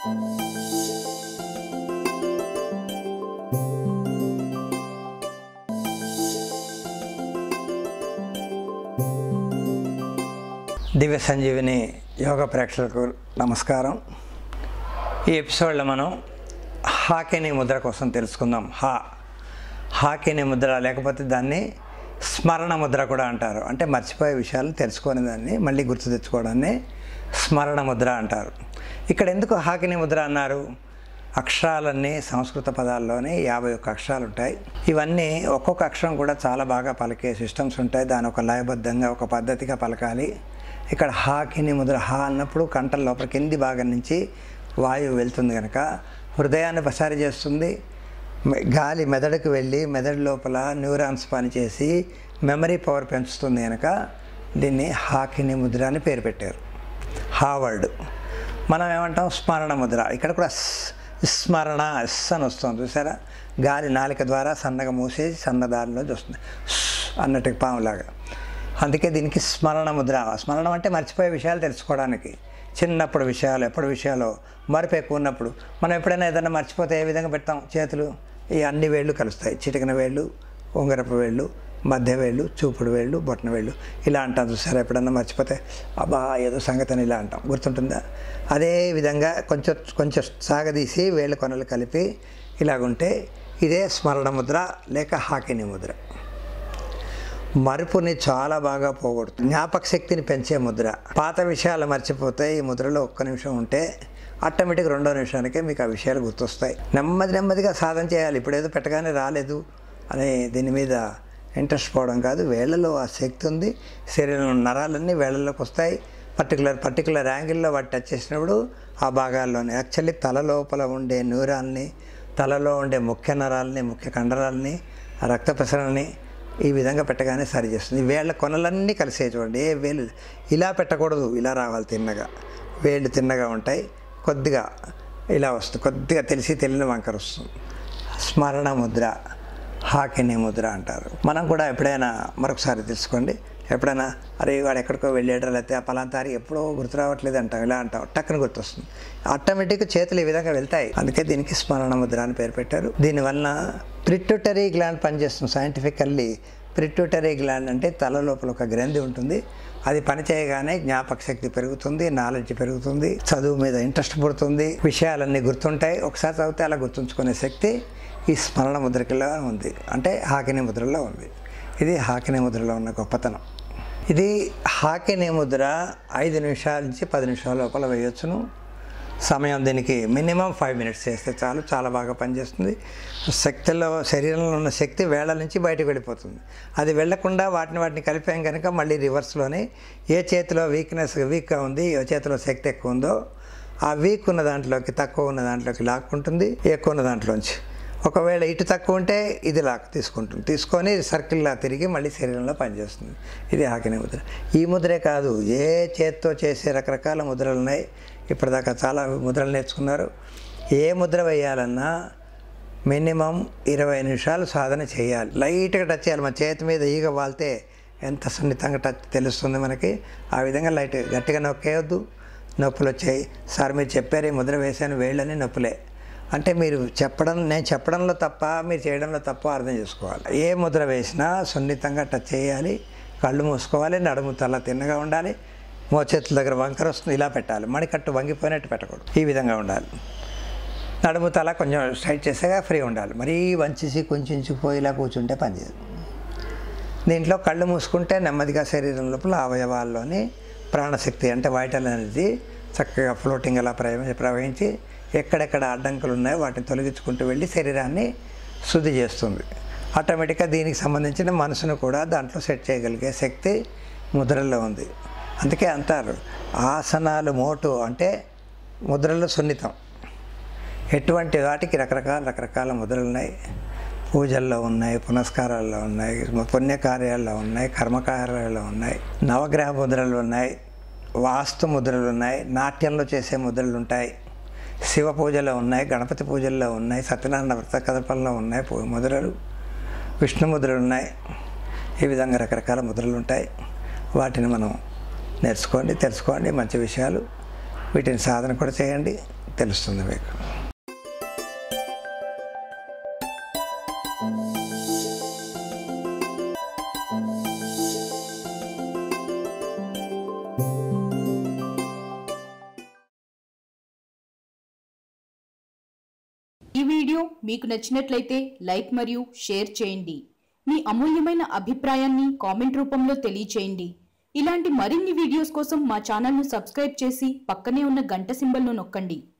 దివ్య సంజీవిని యోగ ప్రేక్షకులకు నమస్కారం ఈ ఎపిసోడ్లో మనం హాకిని ముద్ర కోసం తెలుసుకుందాం హా హాకిని ముద్ర లేకపోతే దాన్ని స్మరణ ముద్ర కూడా అంటారు అంటే మర్చిపోయే విషయాలు తెలుసుకునే దాన్ని మళ్ళీ గుర్తు తెచ్చుకోవడాన్ని స్మరణ ముద్ర అంటారు ఇక్కడ ఎందుకు హాకిని ముద్ర అన్నారు అక్షరాలన్నీ సంస్కృత పదాల్లోనే యాభై ఒక్క అక్షరాలు ఉంటాయి ఇవన్నీ ఒక్కొక్క అక్షరం కూడా చాలా బాగా పలికే సిస్టమ్స్ ఉంటాయి దాని ఒక లయబద్ధంగా ఒక పద్ధతిగా పలకాలి ఇక్కడ హాకిని ముద్ర హా అన్నప్పుడు కంఠం లోపల కింది భాగం నుంచి వాయువు వెళ్తుంది కనుక హృదయాన్ని ప్రసారి చేస్తుంది మె- గాలి మెదడుకు వెళ్ళి మెదడు లోపల న్యూరాన్స్ పనిచేసి మెమరీ పవర్ పెంచుతుంది కనుక దీన్ని హాకిని ముద్ర అని పేరు పెట్టారు హావర్డ్ మనం ఏమంటాం స్మరణ ముద్ర ఇక్కడ కూడా స్- స్మరణ ఎస్ అని వస్తుంది చూసారా గాలి నాలిక ద్వారా సన్నగా మూసేసి సన్న దారిలోంచి వస్తుంది స్ అన్నట్టు పాములాగా అందుకే దీనికి స్మరణ ముద్ర స్మరణం అంటే మర్చిపోయే విషయాలు తెలుసుకోవడానికి చిన్నప్పుడు విషయాలు ఎప్పుడు విషయాలు మరపు ఎక్కువ ఉన్నప్పుడు మనం ఎప్పుడైనా ఏదైనా మర్చిపోతే ఏ విధంగా పెడతాం చేతులు ఈ అన్ని వేళ్ళు కలుస్తాయి చిటికిన వేళ్ళు ఉంగరపు వేళ్ళు మధ్య వేళ్ళు చూపుడు వేళ్ళు బొట్టన వేళ్ళు ఇలా అంటాం చూసారా ఎప్పుడన్నా మర్చిపోతే అబ్బా ఏదో సంగతి అని ఇలా అంటాం గుర్తుంటుందా అదే విధంగా కొంచెం కొంచెం సాగదీసి వేళ్ళ కొనలు కలిపి ఇలాగుంటే ఇదే స్మరణ ముద్ర లేక హాకిని ముద్ర మరుపుని చాలా బాగా పోగొడుతుంది జ్ఞాపక శక్తిని పెంచే ముద్ర పాత విషయాలు మర్చిపోతే ఈ ముద్రలో ఒక్క నిమిషం ఉంటే ఆటోమేటిక్ రెండో నిమిషానికే మీకు ఆ విషయాలు గుర్తొస్తాయి నెమ్మది నెమ్మదిగా సాధన చేయాలి ఇప్పుడు ఏదో పెట్టగానే రాలేదు అనే దీని మీద ఇంట్రెస్ట్ పోవడం కాదు వేళ్లలో ఆ శక్తి ఉంది శరీరంలో నరాలన్నీ వేళ్లలోకి వస్తాయి పర్టికులర్ పర్టికులర్ యాంగిల్లో వాటి టచ్ చేసినప్పుడు ఆ భాగాల్లోనే యాక్చువల్లీ తల లోపల ఉండే న్యూరాల్ని తలలో ఉండే ముఖ్య నరాలని ముఖ్య కండరాలని ఆ రక్త ప్రసరణని ఈ విధంగా పెట్టగానే సరి చేస్తుంది వేళ్ళ కొనలన్నీ కలిసే చూడండి ఏ వేలు ఇలా పెట్టకూడదు ఇలా రావాలి తిన్నగా వేళ్ళు తిన్నగా ఉంటాయి కొద్దిగా ఇలా వస్తుంది కొద్దిగా తెలిసి తెలియని వంకర వస్తుంది స్మరణ ముద్ర హాకిని ముద్ర అంటారు మనం కూడా ఎప్పుడైనా మరొకసారి తెలుసుకోండి ఎప్పుడైనా అరే వాడు ఎక్కడికో వెళ్ళాడు లేకపోతే ఆ పలాంతారి ఎప్పుడో గుర్తు రావట్లేదు అంటాం ఇలా అంటాం టక్కున గుర్తొస్తుంది ఆటోమేటిక్గా చేతులు ఈ విధంగా వెళ్తాయి అందుకే దీనికి స్మరణ ముద్ర అని పేరు పెట్టారు దీనివల్ల ప్రిట్యూటరీ గ్లాండ్ పనిచేస్తుంది సైంటిఫికల్లీ ప్రిట్యూటరీ గ్లాండ్ అంటే తల లోపల ఒక గ్రంథి ఉంటుంది అది పని చేయగానే జ్ఞాపక శక్తి పెరుగుతుంది నాలెడ్జ్ పెరుగుతుంది చదువు మీద ఇంట్రెస్ట్ పుడుతుంది విషయాలన్నీ గుర్తుంటాయి ఒకసారి చదివితే అలా గుర్తుంచుకునే శక్తి ఈ స్మరణ ముద్రకిలో ఉంది అంటే హాకిని ముద్రలో ఉంది ఇది హాకిని ముద్రలో ఉన్న గొప్పతనం ఇది హాకిని ముద్ర ఐదు నిమిషాల నుంచి పది నిమిషాల లోపల వేయొచ్చును సమయం దీనికి మినిమం ఫైవ్ మినిట్స్ చేస్తే చాలు చాలా బాగా పనిచేస్తుంది శక్తిలో శరీరంలో ఉన్న శక్తి వేళ నుంచి బయటకు వెళ్ళిపోతుంది అది వెళ్లకుండా వాటిని వాటిని కలిపాం కనుక మళ్ళీ రివర్స్లోనే ఏ చేతిలో వీక్నెస్ వీక్గా ఉంది ఏ చేతిలో శక్తి ఎక్కువ ఉందో ఆ వీక్ ఉన్న దాంట్లోకి తక్కువ ఉన్న దాంట్లోకి లాక్కుంటుంది ఎక్కువ ఉన్న దాంట్లోంచి ఒకవేళ ఇటు తక్కువ ఉంటే ఇది లాక్ తీసుకుంటుంది తీసుకొని సర్కిల్లా తిరిగి మళ్ళీ శరీరంలో పనిచేస్తుంది ఇది ఆకిని ముద్ర ఈ ముద్రే కాదు ఏ చేత్తో చేసే రకరకాల ముద్రలు ఉన్నాయి ఇప్పటిదాకా చాలా ముద్రలు నేర్చుకున్నారు ఏ ముద్ర వేయాలన్నా మినిమం ఇరవై నిమిషాలు సాధన చేయాలి లైట్గా టచ్ చేయాలి మన చేతి మీద ఈగ వాళ్తే ఎంత సున్నితంగా టచ్ తెలుస్తుంది మనకి ఆ విధంగా లైట్ గట్టిగా నొక్కేయొద్దు నొప్పులు వచ్చాయి సార్ మీరు చెప్పారు ఈ ముద్ర వేసాను వేళ్ళని నొప్పులే అంటే మీరు చెప్పడం నేను చెప్పడంలో తప్ప మీరు చేయడంలో తప్ప అర్థం చేసుకోవాలి ఏ ముద్ర వేసినా సున్నితంగా టచ్ చేయాలి కళ్ళు మూసుకోవాలి నడుము తల తిన్నగా ఉండాలి మోచేతుల దగ్గర వంకర వస్తుంది ఇలా పెట్టాలి మణికట్టు వంగిపోయినట్టు పెట్టకూడదు ఈ విధంగా ఉండాలి నడుము తల కొంచెం స్ట్రైట్ చేసాక ఫ్రీ ఉండాలి మరీ వంచేసి కొంచెంచిపోయి ఇలా కూర్చుంటే పనిచేయదు దీంట్లో కళ్ళు మూసుకుంటే నెమ్మదిగా శరీరం లోపల అవయవాల్లోని ప్రాణశక్తి అంటే వైటల్ ఎనర్జీ చక్కగా ఫ్లోటింగ్ అలా ప్రవహించి ప్రవహించి ఎక్కడెక్కడ అడ్డంకులు ఉన్నాయో వాటిని తొలగించుకుంటూ వెళ్ళి శరీరాన్ని శుద్ధి చేస్తుంది ఆటోమేటిక్గా దీనికి సంబంధించిన మనసును కూడా దాంట్లో సెట్ చేయగలిగే శక్తి ముద్రల్లో ఉంది అందుకే అంటారు ఆసనాలు మోటు అంటే ముద్రలో సున్నితం ఎటువంటి వాటికి రకరకాల రకరకాల ముద్రలు ఉన్నాయి పూజల్లో ఉన్నాయి పునస్కారాల్లో ఉన్నాయి పుణ్యకార్యాల్లో ఉన్నాయి కర్మకార్యాల్లో ఉన్నాయి నవగ్రహ ముద్రలు ఉన్నాయి వాస్తు ముద్రలు ఉన్నాయి నాట్యంలో చేసే ముద్రలు ఉంటాయి శివ పూజలో ఉన్నాయి గణపతి పూజల్లో ఉన్నాయి సత్యనారాయణ వ్రత కదపంలో ఉన్నాయి పూ- ముద్రలు విష్ణు ముద్రలు ఉన్నాయి ఈ విధంగా రకరకాల ముద్రలు ఉంటాయి వాటిని మనం నేర్చుకోండి తెలుసుకోండి మంచి విషయాలు వీటిని సాధన కూడా చేయండి తెలుస్తుంది మీకు ఈ వీడియో మీకు నచ్చినట్లయితే లైక్ మరియు షేర్ చేయండి మీ అమూల్యమైన అభిప్రాయాన్ని కామెంట్ రూపంలో తెలియచేయండి ఇలాంటి మరిన్ని వీడియోస్ కోసం మా ఛానల్ను సబ్స్క్రైబ్ చేసి పక్కనే ఉన్న గంట సింబల్ను నొక్కండి